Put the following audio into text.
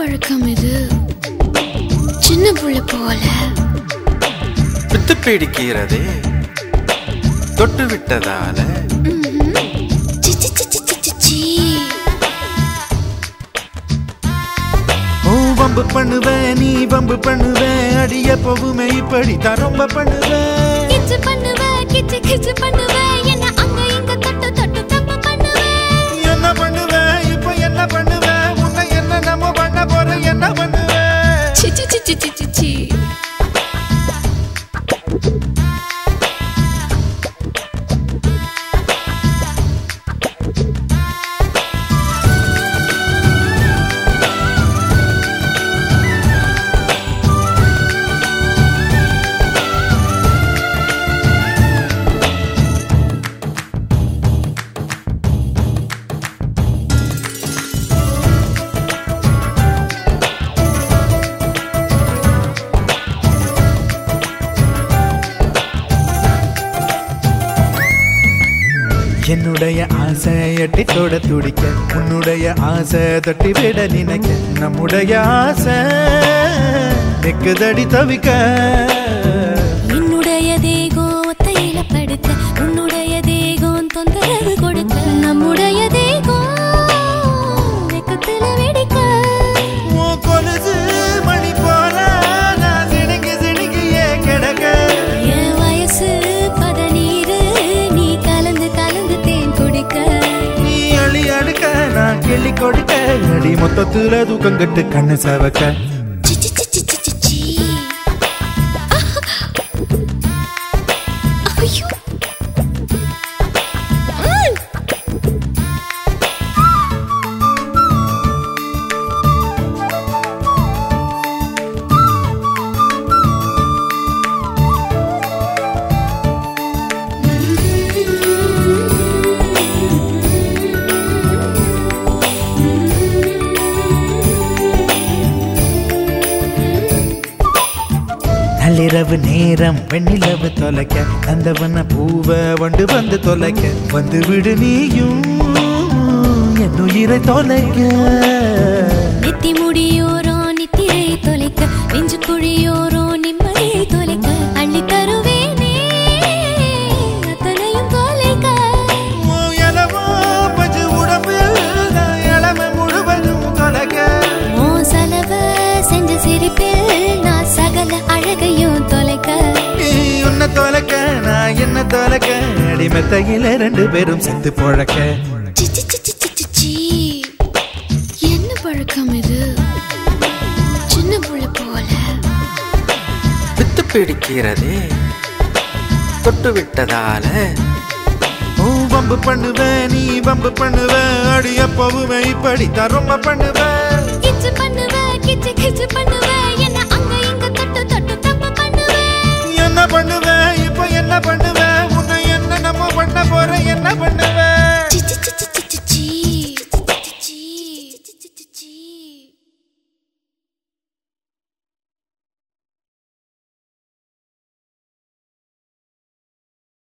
பழக்கம் இது சின்ன புள்ள போல வித்து பிடிக்கிறதே தொட்டு விட்டதால சி, சி, சி, சி, சி, சி, சி. ஓ வம்பு பண்ணுவேன் நீ வம்பு பண்ணுவேன் அடிய போகுமே இப்படித்தான் ரொம்ப பண்ணுவேன் கிச்சு பண்ணுவ கிச்சு கிச்சு பண்ணுவ என்ன அங்க இங்க தொட்டு தொட்டு தப்பு பண்ணுவ என்ன பண்ணுவேன் இப்ப என்ன பண்ணுவேன் உன்னை என்ன நம்ம பண்ண போற என்ன பண்ணுவேன் சி சி சி சி சி சி சி என்னுடைய ஆசை எட்டி தொட துடிக்க உன்னுடைய ஆசை தட்டி விட நினைக்க நம்முடைய ஆசை நெக்குதடி தவிக்க என்னுடைய தேகம் ஒத்தையில படுக்க உன்னுடைய தேகம் தொந்தரவு கொடுக்க நம்முடைய தேகம் வெக்கத்துல வெடிக்க உன் கொலுசு மணி போல நான் சிணுங்கி சிணுங்கியே கிடக்க என் வயசு பதநீரு நீ கலந்து கலந்து தேன் குடிக்க நீ அழி அடுக்க நான் கிள்ளி கொடுக்க அடி மொத்தத்துல தூக்கம் கட்டு கண்ணு சவக்க சி சி சி சி சி சி சி ஐயோ ம். நள்ளிரவு நேரம் வெண்ணிலவு தொலைக்க நந்தவன பூவ வண்டு வந்து தொலைக்க வந்து விடு நீயும் என் உயிரை தொலைக்க நெத்தி முடியோரம் நித்திரை தொலைக்க நெஞ்சு குழியோரம் நிம்மதியை தொலைக்க அள்ளி தருவேனே அத்தனையும் தொலைக்க உன் இளவோ பஞ்சு உடம்பில் நான் இளமை முழுவதும் தொலைக்க ஓ செலவ செஞ்ச சிரிப்பில் நான் சகல அழகையும் தொலைக்க நீ உன்னை தொலைக்க நான் என்ன தொலைக்க அடிமெத்தையில ரெண்டு பேரும் செத்து பொழக்க சி, சி, சி, சி, சி, சி, சி. என்ன பழக்கம் இது சின்ன புள்ள போல வித்து பிடிக்கிறதே தொட்டு விட்டதால ஓ வம்பு பண்ணுவேன் நீ வம்பு பண்ணுவ அடி எப்பவுமே இப்படித்தான் ரொம்ப பண்ணுவேன் கிச்சு பண்ணுவ கிச்சு கிச்சு பண்ணுவ என்ன அங்க இங்க தொட்டு தொட்டு தப்பு பண்ணுவ என்ன பண்ணுவேன் இப்ப என்ன பண்ணுவேன் உன்னை என்ன நம்ம பண்ண போற என்ன பண்ணுவேன்